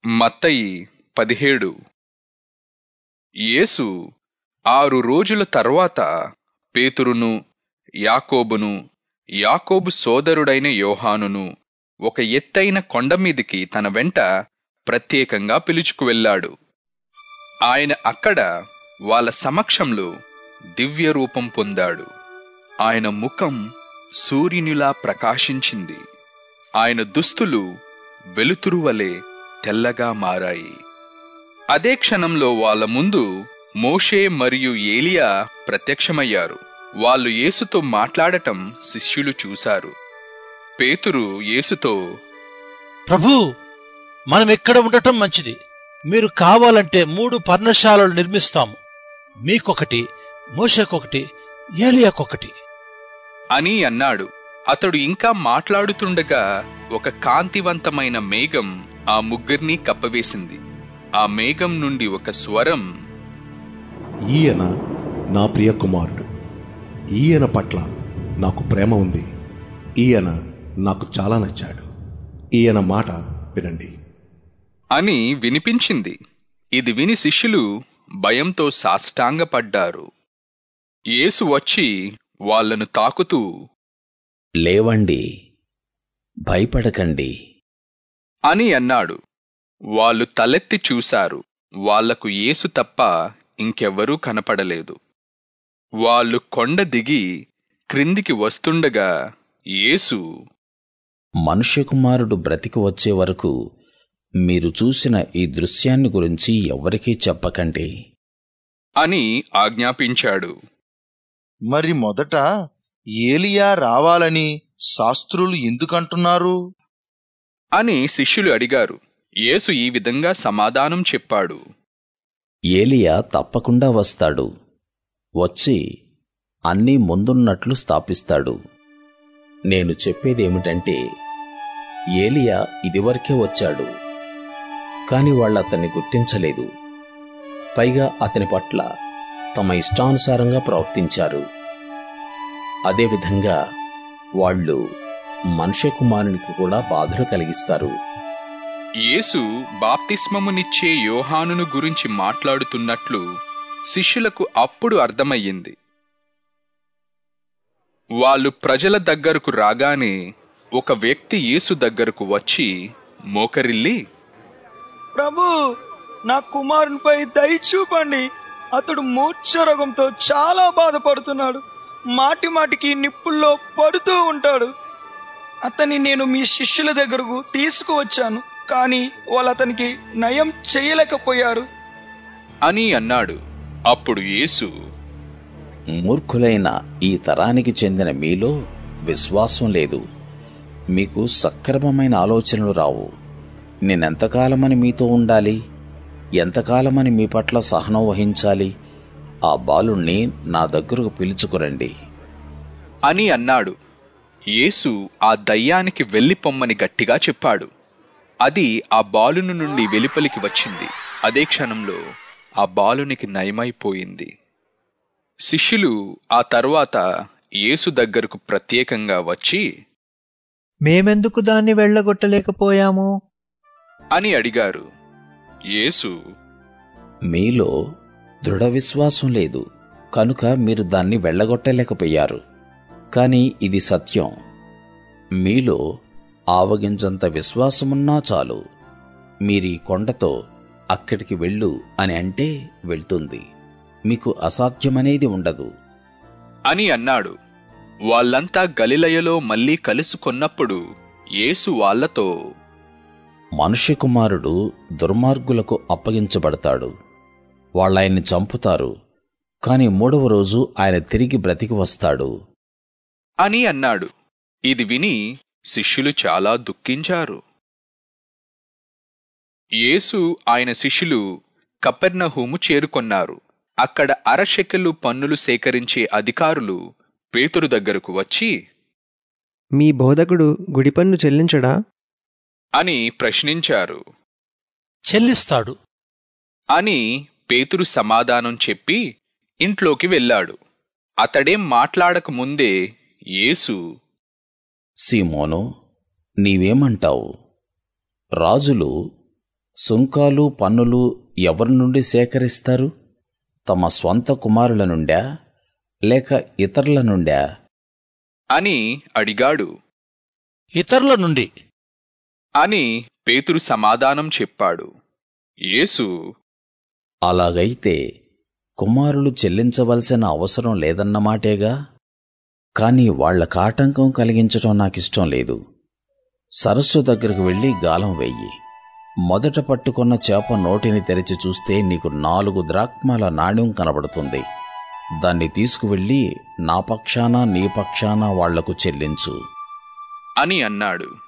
మత్తయి పదిహేడు యేసు ఆరు రోజుల తర్వాత పేతురును యాకోబును యాకోబు సోదరుడైన యోహానును ఒక ఎత్తైన కొండ మీదికి తన వెంట ప్రత్యేకంగా పిలుచుకు వెళ్ళాడు ఆయన అక్కడ వాళ్ళ సమక్షంలో దివ్య రూపం పొందాడు ఆయన ముఖం సూర్యునిలా ప్రకాశించింది ఆయన దుస్తులు వెలుతురు వలె తెల్లగా మారాయి అదే క్షణంలో వాళ్ళ ముందు మోషే మరియు ఏలియా ప్రత్యక్షమయ్యారు వాళ్ళు యేసుతో మాట్లాడటం శిష్యులు చూశారు పేతురు యేసుతో ప్రభూ మనం ఎక్కడ ఉండటం మంచిది మీరు కావాలంటే మూడు పర్ణశాలలు నిర్మిస్తాము మీకొకటి మోషకొకటి ఏలియాకొకటి అని అన్నాడు అతడు ఇంకా మాట్లాడుతుండగా ఒక కాంతివంతమైన మేఘం ఆ ముగ్గురిని కప్పవేసింది ఆ మేఘం నుండి ఒక స్వరం ఈయన నా ప్రియ కుమారుడు ఈయన పట్ల నాకు ప్రేమ ఉంది ఈయన నాకు చాలా నచ్చాడు ఈయన మాట వినండి అని వినిపించింది ఇది విని శిష్యులు భయంతో సాష్టాంగపడ్డారు యేసు వచ్చి వాళ్ళను తాకుతూ లేవండి భయపడకండి అని అన్నాడు వాళ్ళు తలెత్తి చూశారు వాళ్లకు యేసు తప్ప ఇంకెవ్వరూ కనపడలేదు వాళ్ళు కొండ దిగి క్రిందికి వస్తుండగా యేసు మనుష్య కుమారుడు బ్రతికి వచ్చే వరకు మీరు చూసిన ఈ దృశ్యాన్ని గురించి ఎవ్వరికీ చెప్పకండి అని ఆజ్ఞాపించాడు మరి మొదట ఏలియా రావాలని శాస్త్రులు ఎందుకంటున్నారు అని శిష్యులు అడిగారు యేసు ఈ విధంగా సమాధానం చెప్పాడు ఏలియా తప్పకుండా వస్తాడు వచ్చి అన్నీ ముందున్నట్లు స్థాపిస్తాడు నేను చెప్పేదేమిటంటే ఏలియా ఇదివరకే వచ్చాడు కాని వాళ్ళతన్ని గుర్తించలేదు పైగా అతని పట్ల తమ ఇష్టానుసారంగా ప్రవర్తించారు అదేవిధంగా వాళ్ళు మనుష్య కుమారునికి కూడా బాధలు కలిగిస్తారు యేసు బాప్తిస్మమునిచ్చే యోహానును గురించి మాట్లాడుతున్నట్లు శిష్యులకు అప్పుడు అర్థమయ్యింది వాళ్ళు ప్రజల దగ్గరకు రాగానే ఒక వ్యక్తి యేసు దగ్గరకు వచ్చి మోకరిల్లి ప్రభు నా కుమారునిపై దయ చూపండి అతడు మూర్ఛ రోగంతో చాలా బాధపడుతున్నాడు మాటి మాటికి నిప్పుల్లో పడుతూ ఉంటాడు అతన్ని నేను మీ శిష్యుల దగ్గరకు తీసుకువచ్చాను కానీ వాళ్ళు అతనికి నయం చేయలేకపోయారు అని అన్నాడు అప్పుడు యేసు మూర్ఖులైన ఈ తరానికి చెందిన మీలో విశ్వాసం లేదు మీకు సక్రమమైన ఆలోచనలు రావు నేనెంతకాలమని మీతో ఉండాలి ఎంతకాలమని మీ పట్ల సహనం వహించాలి ఆ బాలుణ్ణి నా దగ్గరకు పిలుచుకురండి అని అన్నాడు యేసు ఆ దయ్యానికి వెళ్లి పొమ్మని గట్టిగా చెప్పాడు అది ఆ బాలుని నుండి వెలుపలికి వచ్చింది అదే క్షణంలో ఆ బాలునికి నయమైపోయింది శిష్యులు ఆ తర్వాత యేసు దగ్గరకు ప్రత్యేకంగా వచ్చి మేమెందుకు దాన్ని వెళ్ళగొట్టలేకపోయాము అని అడిగారు యేసు మీలో దృఢ విశ్వాసం లేదు కనుక మీరు దాన్ని వెళ్ళగొట్టలేకపోయారు కాని ఇది సత్యం మీలో ఆవగించంత విశ్వాసమున్నా చాలు మీరీ కొండతో అక్కడికి వెళ్ళు అని అంటే వెళ్తుంది మీకు అసాధ్యమనేది ఉండదు అని అన్నాడు వాళ్ళంతా గలిలయలో మళ్ళీ కలుసుకొన్నప్పుడు యేసు వాళ్ళతో మనుష్య కుమారుడు దుర్మార్గులకు అప్పగించబడతాడు వాళ్ళాయన్ని చంపుతారు కాని మూడవ రోజు ఆయన తిరిగి బ్రతికి వస్తాడు అని అన్నాడు ఇది విని శిష్యులు చాలా దుఃఖించారు యేసు ఆయన శిష్యులు కపెర్నహూము చేరుకొన్నారు అక్కడ అరశెకెలు పన్నులు సేకరించే అధికారులు పేతురు దగ్గరకు వచ్చి మీ బోధకుడు గుడి పన్ను చెల్లించడా అని ప్రశ్నించారు చెల్లిస్తాడు అని పేతురు సమాధానం చెప్పి ఇంట్లోకి వెళ్ళాడు అతడేం మాట్లాడక ముందే యేసు సీమోను నీవేమంటావు రాజులు సుంకాలు పన్నులు ఎవరి నుండి సేకరిస్తారు తమ స్వంత కుమారుల నుండా లేక ఇతరుల నుండా అని అడిగాడు ఇతరుల నుండి అని పేతురు సమాధానం చెప్పాడు యేసు అలాగైతే కుమారులు చెల్లించవలసిన అవసరం లేదన్నమాటేగా కాని వాళ్లకు ఆటంకం కలిగించటం నాకిష్టం లేదు సరస్సు దగ్గరకు వెళ్ళి గాలం వెయ్యి మొదట పట్టుకున్న చేప నోటిని తెరిచి చూస్తే నీకు నాలుగు ద్రాక్మాల నాణ్యం కనబడుతుంది దాన్ని తీసుకువెళ్ళి నా పక్షాన నీ పక్షాన వాళ్లకు చెల్లించు అని అన్నాడు